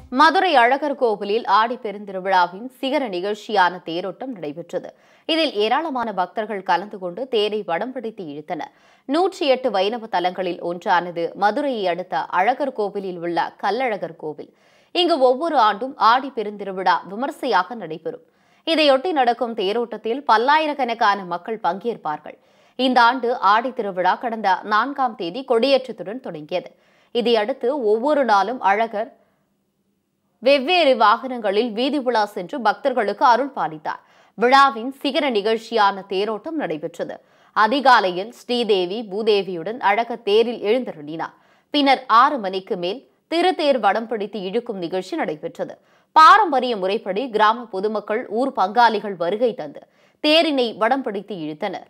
மதுரை அழகர் கோவிலில் ஆடி பெருந்திருவிழாவின் சிகர நிகழ்ச்சியான தேரோட்டம் நடைபெற்றது இதில் ஏராளமான பக்தர்கள் கலந்து கொண்டு தேரை வடம் பிடித்து இழுத்தனர் நூற்றி எட்டு வைணவ தலங்களில் ஒன்றானது மதுரையை அடுத்த அழகர் கோவிலில் உள்ள கல்லழகர் கோவில் இங்கு ஒவ்வொரு ஆண்டும் ஆடி பெருந்திருவிழா விமர்சையாக நடைபெறும் இதையொட்டி நடக்கும் தேரோட்டத்தில் பல்லாயிரக்கணக்கான மக்கள் பங்கேற்பார்கள் இந்த ஆண்டு ஆடி திருவிழா கடந்த நான்காம் தேதி கொடியேற்றத்துடன் தொடங்கியது இதையடுத்து ஒவ்வொரு நாளும் அழகர் வெவ்வேறு வாகனங்களில் வீதி உலா சென்று பக்தர்களுக்கு அருள் பாலித்தார் விழாவின் சிகர நிகழ்ச்சியான தேரோட்டம் நடைபெற்றது அதிகாலையில் ஸ்ரீதேவி பூதேவியுடன் அழகர் தேரில் எழுந்தருளினார் பின்னர் ஆறு மணிக்கு மேல் திருத்தேர் வடம் பிடித்து இழுக்கும் நிகழ்ச்சி நடைபெற்றது பாரம்பரிய முறைப்படி கிராம பொதுமக்கள் ஊர் பங்காளிகள் வருகை தந்து தேரினை வடம் பிடித்து இழுத்தனர்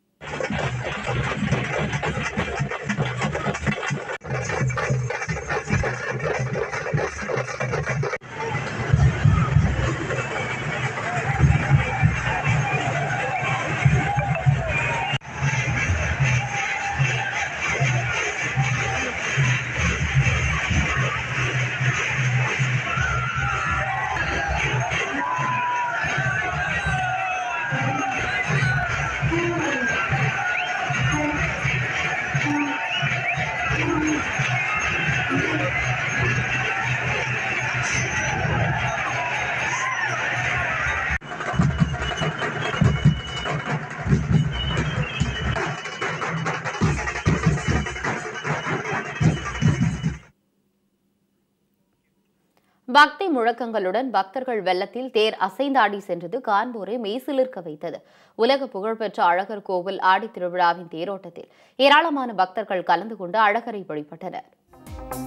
பக்தி முழக்கங்களுடன் பக்தர்கள் வெள்ளத்தில் தேர் அசைந்தாடி சென்றது காண்போரை மெய்சிலிர்க்க வைத்தது உலக புகழ்பெற்ற அழகர் கோவில் ஆடி திருவிழாவின் தேரோட்டத்தில் ஏராளமான பக்தர்கள் கலந்து கொண்டு அழகரை வழிபட்டனர்